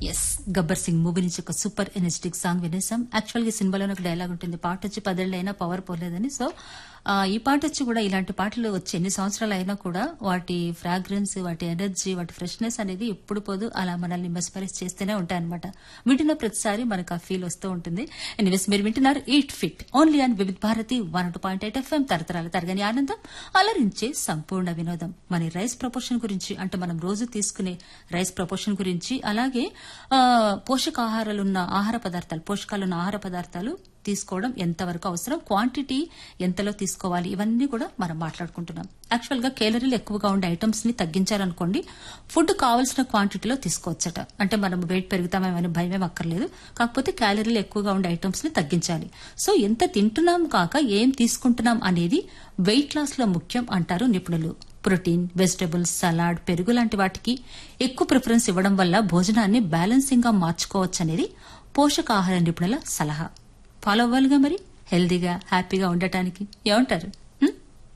yes Gabbar Singh movie నుంచి ఒక super energetic song వినేసాం యాక్చువల్ గా ఈ సినిమాలో ఒక డైలాగ్ ఉంటుంది పాట వచ్చి పదేళ్ళైనా పవర్ పోలేదని సో ఆ, ఈ పాట వచ్చి కూడా ఇలాంటి పాటలు వచ్చి ఎన్ని సంవత్సరాలు అయినా కూడా వాటి ఫ్రాగ్రెన్స్ వాటి ఎనర్జీ వాటి ఫ్రెష్నెస్ అనేది ఎప్పుడు పోదు అలా మనల్ని మెస్పరైజ్ చేస్తూనే ఉంటాయన్నమాట వింటున్న ప్రతిసారి మనకు ఆ ఫీల్ వస్తూ ఉంటుంది ఎనీవేస్ మీరు వింటున్నారు eat fit only and Vividh Bharati one two point eight FM తరతరాల తరగని ఆనందం అలరించే సంపూర్ణ వినోదం మన రైస్ ప్రపోర్షన్ గురించి అంటే మనం రోజు తీసుకునే రైస్ ప్రపోర్షన్ గురించి అలాగే ఆ, పోషకాహారాలున్న ఆహార పదార్థాలు పోషకాలున్న ఆహార పదార్థాలు తీసుకోవడం ఎంతవరకు అవసరం క్వాంటిటీ ఎంతలో తీసుకోవాలి ఇవన్నీ కూడా మనం మాట్లాడుకుంటున్నాం యాక్చువల్ గా కేలరీలు ఎక్కువగా ఉండే ఐటమ్స్ ని తగ్గించాలనుకోండి ఫుడ్ కావాల్సిన క్వాంటిటీలో తీసుకోవచ్చట అంటే మనం వెయిట్ పెరుగుతామేమని భయమేం అక్కర్లేదు కాకపోతే క్యాలరీలు ఎక్కువగా ఉండే ఐటమ్స్ ని తగ్గించాలి సో ఎంత తింటున్నాం కాక ఏం తీసుకుంటున్నాం అనేది వెయిట్ లాస్ లో ముఖ్యం అంటారు నిపుణులు ప్రోటీన్ వెజిటబుల్స్ సలాడ్ పెరుగు లాంటి వాటికి ఎక్కువ ప్రిఫరెన్స్ ఇవ్వడం వల్ల భోజనాన్ని బ్యాలెన్సింగ్ గా మార్చుకోవచ్చనేది పోషకాహార నిపుణుల సలహా ఫాలో అవ్వాలిగా మరి హెల్దీగా హ్యాపీగా ఉండటానికి ఏమంటారు